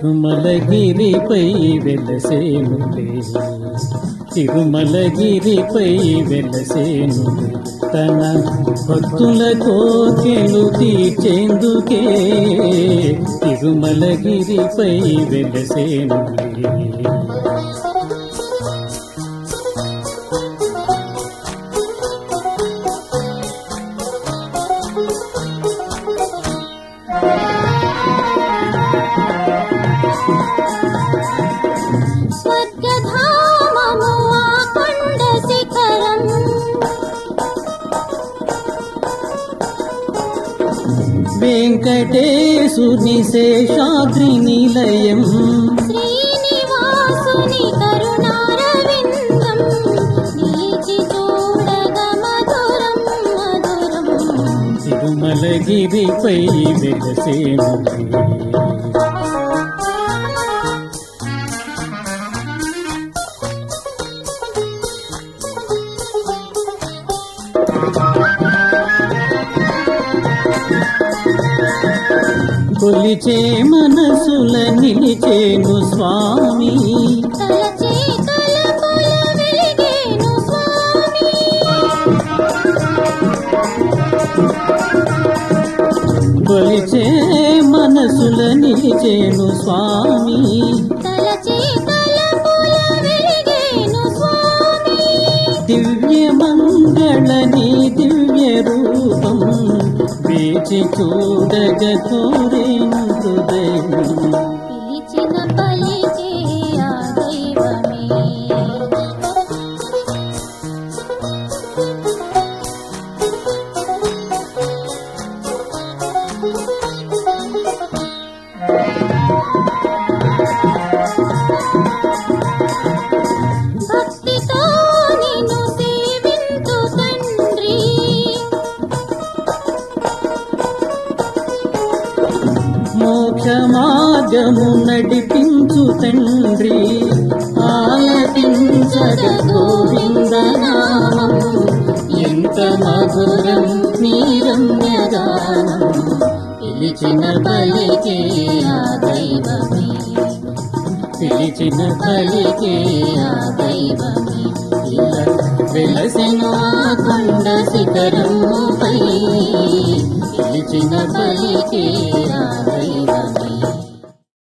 తిరుమలగిరిపై వెలసేనులే తిరుమలగిరిపై వెలసేనులే తన భక్తుల కోకెలు తీర్చేందుకే తిరుమలగిరిపై వెలసేనులే స్వర్గధామము ఆ కొండ శిఖరం వెంకటేశుని శేషాద్రి నిలయం శ్రీనివాసుని కరుణారవిందం నీచి చూడగ మధురం మధురం తిరుమలగిరిపై వెలసేనులే కొలిచే మనసుల నిలిచేను స్వామి తలచే తలపుల వెలిగేను స్వామి కొలిచే మనసుల నిలిచేను స్వామి తలచే తలపుల వెలిగేను స్వామి దివ్య మంగళని దివ్య రూపం వేచి చూడగ కోరేను హృదయం పిలిచిన పలికే ఆ దైవమే భక్తితో నిన్ను సేవింతు తండ్రి మోక్ష మార్గము నడిపించు తండ్రి ఆలపించద గోవిందనామం ఎంత మధురం నీరమ్యగానం పిలిచిన బలికే ఆ దైవమే పిలిచిన బలికే ఆ దైవమే ఇలా వెలసిన కొండ శిఖరముపై పిలిచిన బలికే